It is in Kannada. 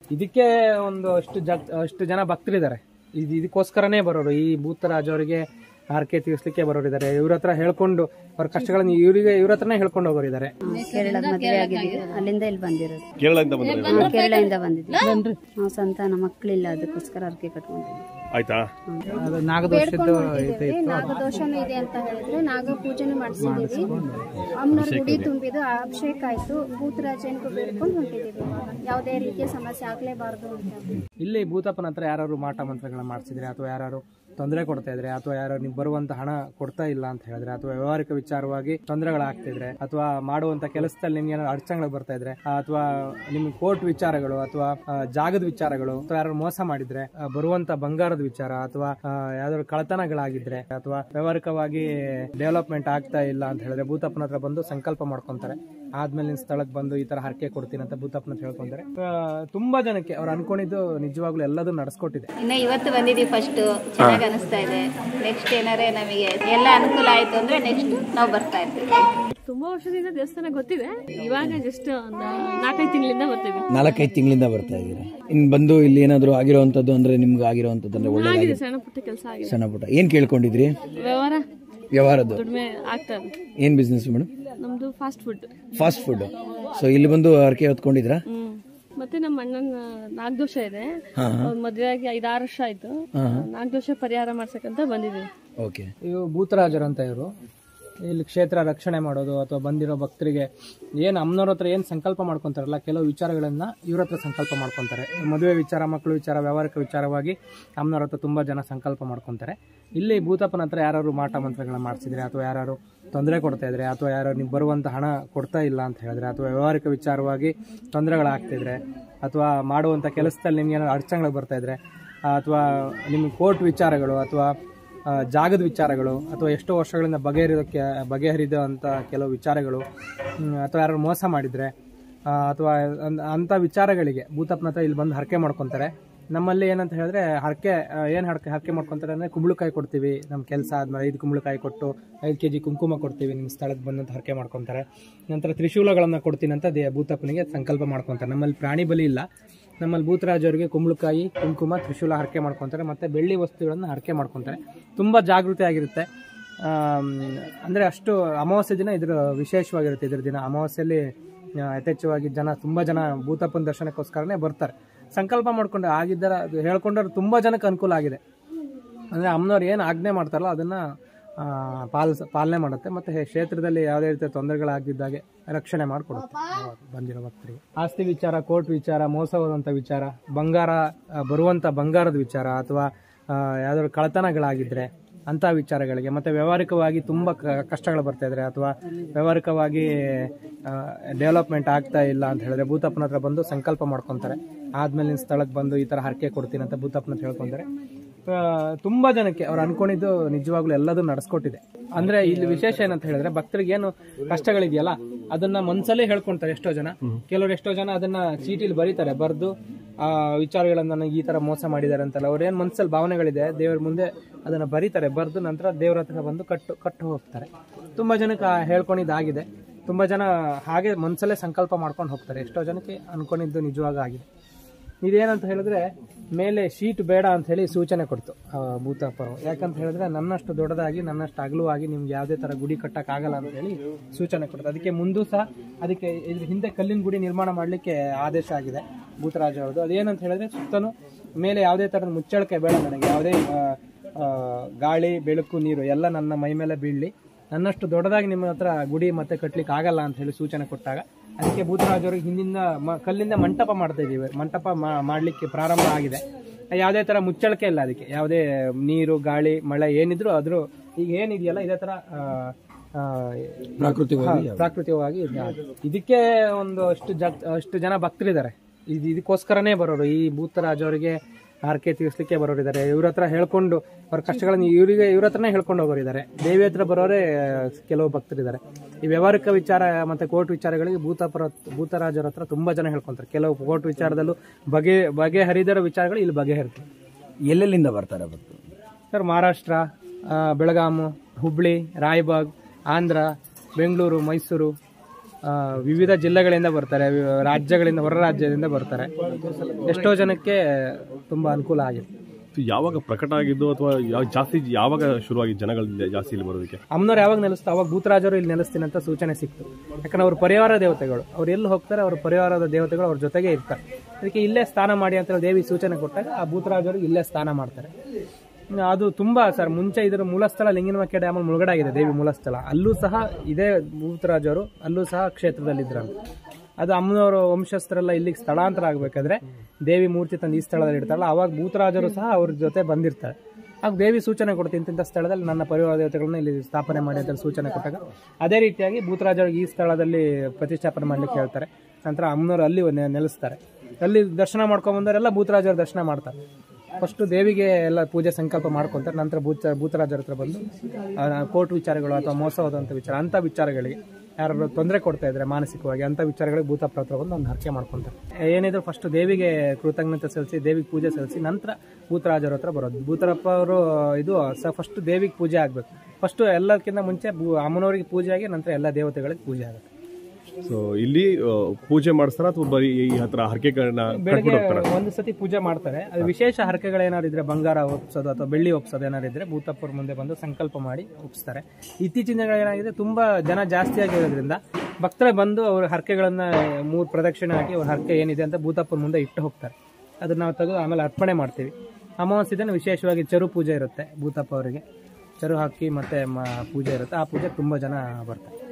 ಇದಕ್ಕೆ ಒಂದು ಅಷ್ಟು ಜಗ್ ಅಷ್ಟು ಜನ ಭಕ್ತರಿದ್ದಾರೆ ಇದು ಇದಕ್ಕೋಸ್ಕರನೇ ಬರೋರು ಈ ಭೂತರಾಜ್ ಅವರಿಗೆ ಹರಕೆ ತೀರಿಸ್ಲಿಕ್ಕೆ ಬರೋರಿದ್ದಾರೆ ಇವ್ರ ಹತ್ರ ಹೇಳ್ಕೊಂಡು ಅವ್ರ ಕಷ್ಟಗಳನ್ನ ಇವರಿಗೆ ಇವ್ರ ಹತ್ರನೇ ಹೇಳ್ಕೊಂಡು ಹೋಗೋರಿದ್ದಾರೆ ಕೇರಳದ ಮದುವೆ ಆಗಿದ್ದೀವಿ ಅಲ್ಲಿಂದ ಇಲ್ಲಿ ಬಂದಿರೋದು ಕೇರಳದಿಂದ ಬಂದ್ರೆ ನಾವು ಕೇರಳದಿಂದ ಬಂದಿದ್ವಿ ನಾವು ಸಂತಾನ ಮಕ್ಕಳಿಲ್ಲ ಅದಕ್ಕೋಸ್ಕರ ಅರ್ಕೆ ಕಟ್ಕೊಂಡಿದ್ವಿ ಆಯ್ತಾ ಅದು ನಾಗದೋಷದ್ದು ಇದು ಇತ್ತು ನಾಗದೋಷನೂ ಇದೆ ಅಂತ ಹೇಳಿದ್ರೆ ನಾಗ ಪೂಜೆನೂ ಮಾಡಿಸಿದೀವಿ ಅಮ್ಮನವ್ರ ಗುಡಿ ತುಂಬಿದ್ದು ಅಭಿಷೇಕ ಆಯ್ತು ಭೂತರಾಜನಿಗೂ ಬೇಡ್ಕೊಂಡು ಹೊಂಟಿದೀವಿ ಇವಾಗ ಯಾವುದೇ ರೀತಿಯ ಸಮಸ್ಯೆ ಆಗ್ಲೇಬಾರ್ದು ಅಂತ ಇಲ್ಲಿ ಭೂತಪ್ಪನ ಹತ್ರ ಯಾರು ಮಾಟ ಮಂತ್ರಗಳನ್ನ ಮಾಡಿಸಿದ್ರೆ ಅಥವಾ ಯಾರು ತೊಂದರೆ ಕೊಡ್ತಾ ಇದ್ರೆ ಅಥವಾ ಯಾರು ನಿಮ್ಗೆ ಬರುವಂತ ಹಣ ಕೊಡ್ತಾ ಇಲ್ಲ ಅಂತ ಹೇಳಿದ್ರೆ ಅಥವಾ ವ್ಯವಹಾರಿಕ ವಿಚಾರವಾಗಿ ತೊಂದರೆಗಳಾಗ್ತಿದ್ರೆ ಅಥವಾ ಮಾಡುವಂತ ಕೆಲಸದಲ್ಲಿ ನಿಮ್ಗೆ ಏನಾದ್ರು ಅಡಚಣೆಗಳು ಬರ್ತಾ ಇದ್ರೆ ಅಥವಾ ನಿಮ್ಗೆ ಕೋರ್ಟ್ ವಿಚಾರಗಳು ಅಥವಾ ಆ, ಜಾಗದ ವಿಚಾರಗಳು ಅಥವಾ ಯಾರು ಮೋಸ ಮಾಡಿದ್ರೆ ಆ, ಬರುವಂತ ಬಂಗಾರದ ವಿಚಾರ ಅಥವಾ ಆ, ಯಾವ್ದಾದ್ರು ಕಳತನಗಳಾಗಿದ್ರೆ ಅಥವಾ ವ್ಯವಹಾರಿಕವಾಗಿ ಡೆವಲಪ್ಮೆಂಟ್ ಆಗ್ತಾ ಇಲ್ಲ ಅಂತ ಹೇಳಿದ್ರೆ ಭೂತಪ್ಪನ ಹತ್ರ ಬಂದು ಸಂಕಲ್ಪ ಮಾಡ್ಕೊಂತಾರೆ ಆದ್ಮೇಲೆ ನಿನ್ ಸ್ಥಳಕ್ಕೆ ಬಂದು ಈ ತರ ಹರಕೆ ಕೊಡ್ತೀನಿ ಅಂತ ಭೂತಪ್ಪನ ಹತ್ರ ಹೇಳ್ಕೊಂತಾರೆ ಆ, ತುಂಬಾ ಜನಕ್ಕೆ ಅವ್ರು ಅನ್ಕೊಂಡಿದ್ದು ನಿಜವಾಗ್ಲೂ ಎಲ್ಲದೂ ನಡೆಸ್ಕೊಟ್ಟಿದೆ ಇನ್ನು ಇವತ್ತು ಬಂದಿದ್ದೀವಿ ಫಸ್ಟ್ ಚೆನ್ನಾಗಿ ಅನಿಸ್ತಾ ಇದೆ ನೆಕ್ಸ್ಟ್ ಏನಾರೇ ನಮಗೆ ಎಲ್ಲ ಅನುಕೂಲ ಆಯ್ತು ಅಂದ್ರೆ ನೆಕ್ಸ್ಟ್ ನಾವು ಬರ್ತಾ ಇರ್ತೀವಿ ತುಂಬಾ ವರ್ಷದಿಂದ ದೇವಸ್ಥಾನ ಗೊತ್ತಿದೆ ಇವಾಗ ಜಸ್ಟ್ ನಾಲ್ಕೈದು ತಿಂಗಳಿಂದ ಬರ್ತೀವಿ ನಾಲ್ಕೈದು ತಿಂಗಳಿಂದ ಬರ್ತಾ ಇದ್ದೀರಾ ಇನ್ನು ಬಂದು ಇಲ್ಲಿ ಏನಾದರೂ ಆಗಿರೋವಂಥದ್ದು ಅಂದ್ರೆ ನಿಮ್ಗೆ ಆಗಿರೋವಂಥದ್ದು ಅಂದ್ರೆ ಒಳ್ಳೇದಾಗಿದೆ ಆಗಿದೆ ಸಣ್ಣ ಪುಟ್ಟ ಕೆಲಸ ಆಗಿದೆ ಸಣ್ಣ ಪುಟ್ಟ ಏನು ಕೇಳ್ಕೊಂಡಿದ್ರಿ ವ್ಯವಹಾರ ವ್ಯವಹಾರದ್ದು ದುಡಿಮೆ ಆಗ್ತಾ ಇದೆ ಏನು ಬಿಸ್ನೆಸ್ ಮೇಡಮ್ ನಮ್ದು fast food fast food so ಇಲ್ಲಿ ಬಂದು ಹರಕೆ ಹೊತ್ಕೊಂಡಿದ್ರಾ ಹ್ಮ್ ಮತ್ತೆ ನಮ್ಮ ಅಣ್ಣನ ನಾಗದೋಷ ಇದೆ ಅವ್ರ್ ಮದ್ವೆ ಆಗಿ ಐದಾರು ವರ್ಷ ಆಯ್ತು ನಾಗದೋಷ ಪರಿಹಾರ ಮಾಡ್ಸಕ್ಕಂತ ಬಂದಿದ್ದೀವಿ ಓಕೆ ಇವು ಭೂತರಾಜರು ಅಂತ ಇವರು ಇಲ್ಲಿ ಕ್ಷೇತ್ರ ರಕ್ಷಣೆ ಮಾಡೋದು ಅಥವಾ ಬಂದಿರೋ ಭಕ್ತರಿಗೆ ಏನು ಅಮ್ಮನವ್ರ ಹತ್ರ ಏನು ಸಂಕಲ್ಪ ಮಾಡ್ಕೊಂತಾರಲ್ಲ ಕೆಲವು ವಿಚಾರಗಳನ್ನ ಇವ್ರ ಹತ್ರ ಸಂಕಲ್ಪ ಮಾಡ್ಕೊಂತಾರೆ ಮದುವೆ ವಿಚಾರ ಮಕ್ಕಳು ವಿಚಾರ ವ್ಯವಹಾರಿಕ ವಿಚಾರವಾಗಿ ಅಮ್ಮನವ್ರ ಹತ್ರ ತುಂಬ ಜನ ಸಂಕಲ್ಪ ಮಾಡ್ಕೊಂತಾರೆ ಇಲ್ಲಿ ಭೂತಪ್ಪನ ಹತ್ರ ಯಾರು ಮಾಟ ಮಂತ್ರಗಳನ್ನ ಮಾಡಿಸಿದ್ರೆ ಅಥವಾ ಯಾರು ತೊಂದರೆ ಕೊಡ್ತಾ ಇದ್ರೆ ಅಥವಾ ಯಾರು ನಿಮ್ಗೆ ಬರುವಂತ ಹಣ ಕೊಡ್ತಾ ಇಲ್ಲ ಅಂತ ಹೇಳಿದ್ರೆ ಅಥವಾ ವ್ಯವಹಾರಿಕ ವಿಚಾರವಾಗಿ ತೊಂದರೆಗಳಾಗ್ತಿದ್ರೆ ಅಥವಾ ಮಾಡುವಂಥ ಕೆಲಸದಲ್ಲಿ ನಿಮ್ಗೆ ಏನಾದ್ರು ಅಡಚಣೆಗಳು ಬರ್ತಾ ಇದ್ರೆ ಅಥವಾ ನಿಮ್ಗೆ ಕೋರ್ಟ್ ವಿಚಾರಗಳು ಅಥವಾ ಆ, ಜಾಗದ ವಿಚಾರಗಳು ಅಥವಾ ಎಷ್ಟೋ ವರ್ಷಗಳಿಂದ ಬಗೆಹರಿಯೋಕ್ಕೆ ಬಗೆಹರಿದ ಅಂತ ಕೆಲವು ವಿಚಾರಗಳು ಹ್ಮ್, ಅಥವಾ ಯಾರು ಮೋಸ ಮಾಡಿದ್ರೆ ಆ, ಅಥವಾ ಅನ್- ಅಂಥ ವಿಚಾರಗಳಿಗೆ ಭೂತಪ್ಪನ ಹತ್ರ ಇಲ್ಲಿ ಬಂದು ಹರಕೆ ಮಾಡ್ಕೊತಾರೆ ನಮ್ಮಲ್ಲಿ ಏನಂತ ಹೇಳಿದ್ರೆ ಹರಕೆ ಏನು ಹರಕೆ ಹರಕೆ ಮಾಡ್ಕೊತಾರೆ ಅಂದರೆ ಕುಂಬಳಕಾಯಿ ಕೊಡ್ತೀವಿ ನಮ್ಮ ಕೆಲಸ ಆದ್ಮೇಲೆ ಐದು ಕುಂಬಳಕಾಯಿ ಕೊಟ್ಟು ಐದು ಕೆ ಜಿ ಕುಂಕುಮ ಕೊಡ್ತೀವಿ ನಿಮ್ಮ ಸ್ಥಳಕ್ಕೆ ಬಂದಂತ ಹರಕೆ ಮಾಡ್ಕೊತಾರೆ ನಂತರ ತ್ರಿಶೂಲಗಳನ್ನು ಕೊಡ್ತೀನಿ ಅಂತ ದೇ ಭೂತಪ್ಪನಿಗೆ ಸಂಕಲ್ಪ ಮಾಡ್ಕೊತಾರೆ ನಮ್ಮಲ್ಲಿ ಪ್ರಾಣಿ ಬಲಿ ಇಲ್ಲ ನಮ್ಮಲ್ಲಿ ಭೂತರಾಜ್ ಅವರಿಗೆ ಕುಂಬಳಕಾಯಿ ಕುಂಕುಮ ತ್ರಿಶೂಲ ಹರಕೆ ಮಾಡ್ಕೊತಾರೆ ಮತ್ತು ಬೆಳ್ಳಿ ವಸ್ತುಗಳನ್ನು ಹರಕೆ ಮಾಡ್ಕೊತಾರೆ ತುಂಬ ಜಾಗೃತಿ ಆಗಿರುತ್ತೆ ಆಮ್, ಅಂದ್ರೆ ಅಷ್ಟು ಅಮಾವಾಸ್ಯೆ ದಿನ ಇದ್ರ ವಿಶೇಷವಾಗಿರುತ್ತೆ ಇದ್ರ ದಿನ ಅಮಾವಾಸ್ಯೆಯಲ್ಲಿ ಆ, ಯಥೇಚ್ಛವಾಗಿ ಜನ ತುಂಬ ಜನ ಭೂತಪ್ಪನ ದರ್ಶನಕ್ಕೋಸ್ಕರನೇ ಬರ್ತಾರೆ ಸಂಕಲ್ಪ ಮಾಡ್ಕೊಂಡು ಆಗಿದ್ದರ ಅದು ಹೇಳ್ಕೊಂಡವ್ರು ತುಂಬ ಜನಕ್ಕೆ ಅನುಕೂಲ ಆಗಿದೆ ಅಂದರೆ ಅಮ್ಮನವ್ರು ಏನು ಆಜ್ಞೆ ಮಾಡ್ತಾರಲ್ಲ ಅದನ್ನು ಪಾಲಿಸ ಪಾಲನೆ ಮಾಡುತ್ತೆ ಮತ್ತು ಕ್ಷೇತ್ರದಲ್ಲಿ ಯಾವುದೇ ರೀತಿಯ ತೊಂದರೆಗಳಾಗಿದ್ದಾಗೆ ರಕ್ಷಣೆ ಮಾಡಿಕೊಡುತ್ತೆ ಬಂದಿರೋ ಭಕ್ತರಿಗೆ ಆಸ್ತಿ ವಿಚಾರ ಕೋರ್ಟ್ ವಿಚಾರ ಮೋಸ ಹೋದಂಥ ವಿಚಾರ ಬಂಗಾರ ಆ, ಬರುವಂಥ ಬಂಗಾರದ ವಿಚಾರ ಅಥವಾ ಆ, ಯಾವ್ದಾದ್ರು ಕಳತನಗಳಾಗಿದ್ದರೆ ಅಂಥ ವಿಚಾರಗಳಿಗೆ ಮತ್ತು ವ್ಯಾವಹಾರಿಕವಾಗಿ ತುಂಬ ಕ- ಕಷ್ಟಗಳು ಬರ್ತಾ ಇದ್ರೆ ಅಥವಾ ವ್ಯಾವಹಾರಿಕವಾಗಿ ಡೆವಲಪ್ಮೆಂಟ್ ಆಗ್ತಾ ಇಲ್ಲ ಅಂತ ಹೇಳಿದ್ರೆ ಭೂತಪ್ಪನ ಹತ್ರ ಬಂದು ಸಂಕಲ್ಪ ಮಾಡ್ಕೊತಾರೆ ಆದ್ಮೇಲೆ ನಿನ್ನ ಸ್ಥಳಕ್ಕೆ ಬಂದು ಈ ಥರ ಹರಕೆ ಕೊಡ್ತೀನಿ ಅಂತ ಭೂತಪ್ಪನ ಹತ್ರ ಹೇಳ್ಕೊಂತಾರೆ ಆ, ತುಂಬಾ ಜನಕ್ಕೆ ಅವ್ರು ಅನ್ಕೊಂಡಿದ್ದು ನಿಜವಾಗ್ಲೂ ಎಲ್ಲದೂ ನಡೆಸ್ಕೊಟ್ಟಿದೆ ಅಂದ್ರೆ ಇಲ್ಲಿ ವಿಶೇಷ ಏನಂತ ಹೇಳಿದ್ರೆ ಭಕ್ತರಿಗೆ ಏನು ಕಷ್ಟಗಳಿದೆಯಲ್ಲ ಅದನ್ನ ಮನ್ಸಲ್ಲೇ ಹೇಳ್ಕೊಂತಾರೆ ಎಷ್ಟೋ ಜನ ಕೆಲವರು ಎಷ್ಟೋ ಜನ ಅದನ್ನ ಚೀಟಿಲಿ ಬರೀತಾರೆ ಬರೆದು ಆ ವಿಚಾರಗಳನ್ನ ನನಗೆ ಈ ತರ ಮೋಸ ಮಾಡಿದ್ದಾರೆ ಅಂತಲ್ಲ ಅವ್ರ ಏನ್ ಮನ್ಸಲ್ಲಿ ಭಾವನೆಗಳಿದೆ ದೇವ್ರ ಮುಂದೆ ಅದನ್ನ ಬರೀತಾರೆ ಬರೆದು ನಂತರ ದೇವ್ರ ಹತ್ರ ಬಂದು ಕಟ್ಟು ಕಟ್ಟು ಹೋಗ್ತಾರೆ ತುಂಬಾ ಜನಕ್ಕೆ ಆ ಹೇಳ್ಕೊಂಡಿದ್ದಾಗಿದೆ ತುಂಬಾ ಜನ ಹಾಗೆ ಮನ್ಸಲ್ಲೇ ಸಂಕಲ್ಪ ಮಾಡ್ಕೊಂಡು ಹೋಗ್ತಾರೆ ಎಷ್ಟೋ ಜನಕ್ಕೆ ಅನ್ಕೊಂಡಿದ್ದು ನಿಜವಾಗ ಆಗಿದೆ ಇದೇನಂತ ಹೇಳಿದ್ರೆ ಮೇಲೆ ಶೀಟ್ ಬೇಡ ಅಂತ ಹೇಳಿ ಸೂಚನೆ ಕೊಡ್ತು ಆ, ಭೂತಪ್ಪರು ಯಾಕಂತ ಹೇಳಿದ್ರೆ ನನ್ನಷ್ಟು ದೊಡ್ಡದಾಗಿ ನನ್ನಷ್ಟು ಅಗಲವಾಗಿ ನಿಮ್ಗೆ ಯಾವುದೇ ತರ ಗುಡಿ ಕಟ್ಟಕ್ ಆಗಲ್ಲ ಅಂತ ಹೇಳಿ ಸೂಚನೆ ಕೊಡ್ತು ಅದಕ್ಕೆ ಮುಂದೂ ಸಹ ಅದಕ್ಕೆ ಇದ್ರ ಹಿಂದೆ ಕಲ್ಲಿನ ಗುಡಿ ನಿರ್ಮಾಣ ಮಾಡಲಿಕ್ಕೆ ಆದೇಶ ಆಗಿದೆ ಭೂತರಾಜ ಅವ್ರದ್ದು ಅದೇನಂತ ಹೇಳಿದ್ರೆ ಸುತ್ತಲೂ ಮೇಲೆ ಯಾವುದೇ ತರದ ಮುಚ್ಚಳಿಕೆ ಬೇಡ ನನಗೆ ಯಾವುದೇ ಆ, ಆ, ಗಾಳಿ ಬೆಳಕು ನೀರು ಎಲ್ಲ ನನ್ನ ಮೈ ಮೇಲೆ ಬೀಳಲಿ ನನ್ನಷ್ಟು ದೊಡ್ಡದಾಗಿ ನಿಮ್ಮ ಹತ್ರ ಗುಡಿ ಮತ್ತೆ ಕಟ್ಲಿಕ್ಕೆ ಆಗಲ್ಲ ಅಂತ ಹೇಳಿ ಸೂಚನೆ ಕೊಟ್ಟಾಗ ಅದಕ್ಕೆ ಭೂತರಾಜ್ ಅವರಿಗೆ ಹಿಂದಿಂದ ಮ- ಕಲ್ಲಿಂದ ಮಂಟಪ ಮಾಡ್ತಾ ಇದೀವಿ ಮಂಟಪ ಮಾ- ಮಾಡ್ಲಿಕ್ಕೆ ಪ್ರಾರಂಭ ಆಗಿದೆ ಯಾವುದೇ ತರ ಮುಚ್ಚಳಿಕೆ ಇಲ್ಲ ಅದಕ್ಕೆ ಯಾವುದೇ ನೀರು ಗಾಳಿ ಮಳೆ ಏನಿದ್ರು ಅದ್ರ ಈಗ ಏನಿದೆಯಲ್ಲ ಇದೇ ತರ ಆ, ಆ, ಪ್ರಾಕೃತಿಕವಾಗಿ ಹಾ, ಪ್ರಾಕೃತಿಕವಾಗಿ ಇದೆ. ಇದಕ್ಕೆ ಒಂದು ಅಷ್ಟು ಜಗ್ ಅಷ್ಟು ಜನ ಭಕ್ತರಿದ್ದಾರೆ ಇದು ಇದಕ್ಕೋಸ್ಕರನೇ ಬರೋರು ಈ ಭೂತರಾಜ್ ಅವರಿಗೆ ಹರಕೆ ತೀರಿಸ್ಲಿಕ್ಕೆ ಬರೋರಿದ್ದಾರೆ ಇವ್ರ ಹತ್ರ ಹೇಳ್ಕೊಂಡು ಅವ್ರ ಕಷ್ಟಗಳನ್ನ ಇವರಿಗೆ ಇವ್ರ ಹತ್ರನೇ ಹೇಳ್ಕೊಂಡು ಹೋಗೋರಿದ್ದಾರೆ ದೇವಿ ಹತ್ರ ಬರೋರೇ ಕೆಲವು ಭಕ್ತರಿದ್ದಾರೆ ಈ ವ್ಯವಹಾರಿಕ ವಿಚಾರ ಮತ್ತೆ ಕೋರ್ಟ್ ವಿಚಾರಗಳಿಗೆ ಭೂತಪರ ಭೂತರಾಜರ ಹತ್ರ ತುಂಬಾ ಜನ ಹೇಳ್ಕೊಂತಾರೆ ಕೆಲವು ಕೋರ್ಟ್ ವಿಚಾರದಲ್ಲೂ ಬಗೆ ಬಗೆಹರಿದಿರೋ ವಿಚಾರಗಳು ಇಲ್ಲಿ ಬಗೆಹರಿತವೆ ಎಲ್ಲೆಲ್ಲಿಂದ ಬರ್ತಾರೆ ಭಕ್ತರು ಸರ್ ಮಹಾರಾಷ್ಟ್ರ ಆ, ಬೆಳಗಾಮು ಹುಬ್ಳಿ ರಾಯಬಾಗ್ ಆಂಧ್ರ ಬೆಂಗಳೂರು ಮೈಸೂರು ಆ, ವಿವಿಧ ಜಿಲ್ಲೆಗಳಿಂದ ಬರ್ತಾರೆ ವಿ- ರಾಜ್ಯಗಳಿಂದ ಹೊರ ರಾಜ್ಯದಿಂದ ಬರ್ತಾರೆ ಎಷ್ಟೋ ಜನಕ್ಕೆ ತುಂಬ ಅನುಕೂಲ ಆಗಿದೆ ಇದು ಯಾವಾಗ ಪ್ರಕಟ ಆಗಿದ್ದು ಅಥವಾ ಯಾವ ಜಾಸ್ತಿ ಯಾವಾಗ ಶುರುವಾಗಿದ್ದು ಜನಗಳು ಜಾಸ್ತಿ ಇಲ್ಲಿ ಬರೋದಕ್ಕೆ ಅಮ್ಮನವ್ರು ಯಾವಾಗ ನೆಲೆಸ್ತಾ ಅವಾಗ ಭೂತರಾಜರು ಇಲ್ಲಿ ನೆಲೆಸ್ತೀನಿ ಅಂತ ಸೂಚನೆ ಸಿಕ್ತು ಯಾಕಂದ್ರೆ ಅವ್ರ ಪರಿವಾರ ದೇವತೆಗಳು ಅವ್ರು ಎಲ್ಲಿ ಹೋಗ್ತಾರೆ ಅವ್ರ ಪರಿವಾರದ ದೇವತೆಗಳು ಅವ್ರ ಜೊತೆಗೆ ಇರ್ತಾರೆ ಅದಕ್ಕೆ ಇಲ್ಲೇ ಸ್ನಾನ ಮಾಡಿ ಅಂತ ಹೇಳಿ ದೇವಿ ಸೂಚನೆ ಕೊಟ್ಟಾಗ ಆ ಭೂತರಾಜರು ಇಲ್ಲೇ ಸ್ನಾನ ಮಾಡ್ತಾರೆ ಹ್ಮ್, ಅದು ತುಂಬಾ ಸರ್ ಮುಂಚೆ ಇದರ ಮೂಲಸ್ಥಳ ಲಿಂಗಿನಮಕ್ಕೆ ಡ್ಯಾಮ್ ಮುಳುಗಡೆ ಆಗಿದೆ ದೇವಿ ಮೂಲಸ್ಥಳ ಅಲ್ಲೂ ಸಹ ಇದೇ ಭೂತರಾಜರು ಅಲ್ಲೂ ಸಹ ಕ್ಷೇತ್ರದಲ್ಲಿದ್ರಂತೆ ಅದು ಅಮ್ಮನವರು ವಂಶಸ್ಥರೆಲ್ಲ ಇಲ್ಲಿಗೆ ಸ್ಥಳಾಂತರ ಆಗಬೇಕಾದ್ರೆ ದೇವಿ ಮೂರ್ತಿ ತಂದು ಈ ಸ್ಥಳದಲ್ಲಿ ಇಡ್ತಾರಲ್ಲ ಅವಾಗ ಭೂತರಾಜರು ಸಹ ಅವ್ರ ಜೊತೆ ಬಂದಿರ್ತಾರೆ ಆಗ ದೇವಿ ಸೂಚನೆ ಕೊಡ್ತೀನಿ ಇಂತಿಂಥ ಸ್ಥಳದಲ್ಲಿ ನನ್ನ ಪರಿವಾರ ದೇವತೆಗಳನ್ನ ಇಲ್ಲಿ ಸ್ಥಾಪನೆ ಮಾಡಿ ಅಂತ ಸೂಚನೆ ಕೊಟ್ಟಾಗ ಅದೇ ರೀತಿಯಾಗಿ ಭೂತರಾಜರಿಗೆ ಈ ಸ್ಥಳದಲ್ಲಿ ಪ್ರತಿಷ್ಠಾಪನೆ ಮಾಡ್ಲಿಕ್ಕೆ ಹೇಳ್ತಾರೆ ನಂತರ ಅಮ್ಮನವರು ಅಲ್ಲಿ ನೆ- ನೆಲೆಸ್ತಾರೆ ಅಲ್ಲಿ ದರ್ಶನ ಮಾಡ್ಕೊಂಡ್ ಬಂದವರೆಲ್ಲ ಭೂತರಾಜರ ದರ್ಶನ ಮಾಡ್ತಾರೆ ಫಸ್ಟ್ ದೇವಿಗೆ ಎಲ್ಲ ಪೂಜೆ ಸಂಕಲ್ಪ ಮಾಡ್ಕೊಂತಾರೆ ನಂತರ ಭೂತ ಭೂತರಾಜರ ಹತ್ರ ಬಂದು ಕೋರ್ಟ್ ವಿಚಾರಗಳು ಅಥವಾ ಮೋಸ ಹೋದಂಥ ವಿಚಾರ ಅಂಥ ವಿಚಾರಗಳಿಗೆ ಯಾರು ತೊಂದರೆ ಕೊಡ್ತಾ ಇದ್ರೆ ಮಾನಸಿಕವಾಗಿ ಅಂತ ವಿಚಾರಗಳಿಗೆ ಭೂತಪ್ಪ ಹತ್ರ ಬಂದು ಒಂದು ಹರಕೆ ಮಾಡ್ಕೊಂತಾರೆ ಏನಿದ್ರು ಫಸ್ಟ್ ದೇವಿಗೆ ಕೃತಜ್ಞತೆ ಸಲ್ಲಿಸಿ ದೇವಿಗೆ ಪೂಜೆ ಸಲ್ಲಿಸಿ ನಂತರ ಭೂತರಾಜರ ಹತ್ರ ಬರೋದು ಭೂತರಪ್ಪ ಅವರು ಇದು ಸ ಫಸ್ಟ್ ದೇವಿಗೆ ಪೂಜೆ ಆಗ್ಬೇಕು ಫಸ್ಟ್ ಎಲ್ಲಕ್ಕಿಂತ ಮುಂಚೆ ಭೂ- ಅಮ್ಮನವರಿಗೆ ಪೂಜೆ ಆಗಿ ನಂತರ ಎಲ್ಲ ದೇವತೆಗಳಿಗೆ ಪೂಜೆ ಆಗುತ್ತೆ ಸೊ ಇಲ್ಲಿ ಆ, ಪೂಜೆ ಮಾಡಿಸ್ತಾರ ಅಥವಾ ಬರೀ ಈ ಹತ್ರ ಹರಕೆಗಳನ್ನ ಬೆಳಗ್ಗೆ ಕಟ್ಬಿಟ್ಟು ಹೋಗ್ತಾರ ಒಂದು ಸತಿ ಪೂಜೆ ಮಾಡ್ತಾರೆ ಅದು ವಿಶೇಷ ಹರಕೆಗಳೇನಾದ್ರು ಇದ್ರೆ ಬಂಗಾರ ಒಪ್ಸೋದು ಅಥವಾ ಬೆಳ್ಳಿ ಒಪ್ಸೋದು ಏನಾದ್ರು ಇದ್ರೆ ಭೂತಪ್ಪರ ಮುಂದೆ ಬಂದು ಸಂಕಲ್ಪ ಮಾಡಿ ಒಪ್ಸ್ತಾರೆ ಇತ್ತೀಚಿನ ದಿನಗಳು ಏನಾಗಿದೆ ತುಂಬಾ ಜನ ಜಾಸ್ತಿ ಆಗಿರೋದ್ರಿಂದ ಭಕ್ತರೇ ಬಂದು ಅವ್ರ ಹರಕೆಗಳನ್ನ ಮೂರು ಪ್ರದಕ್ಷಿಣೆ ಹಾಕಿ ಅವ್ರ ಹರಕೆ ಏನಿದೆ ಅಂತ ಭೂತಪ್ಪನ ಮುಂದೆ ಇಟ್ಟು ಹೋಗ್ತಾರೆ ಅದನ್ನ ನಾವು ತೆಗೆದು ಆಮೇಲೆ ಅರ್ಪಣೆ ಮಾಡ್ತೀವಿ ಅಮಾವಾಸ್ಯೆ ದಿನ ವಿಶೇಷವಾಗಿ ಚರು ಪೂಜೆ ಇರುತ್ತೆ ಭೂತಪ್ಪ ಅವರಿಗೆ ಚರು ಹಾಕಿ ಮತ್ತೆ ಮ- ಪೂಜೆ ಇರುತ್ತೆ ಆ ಪೂಜೆ ತುಂಬಾ ಜನ ಬರ್ತಾರೆ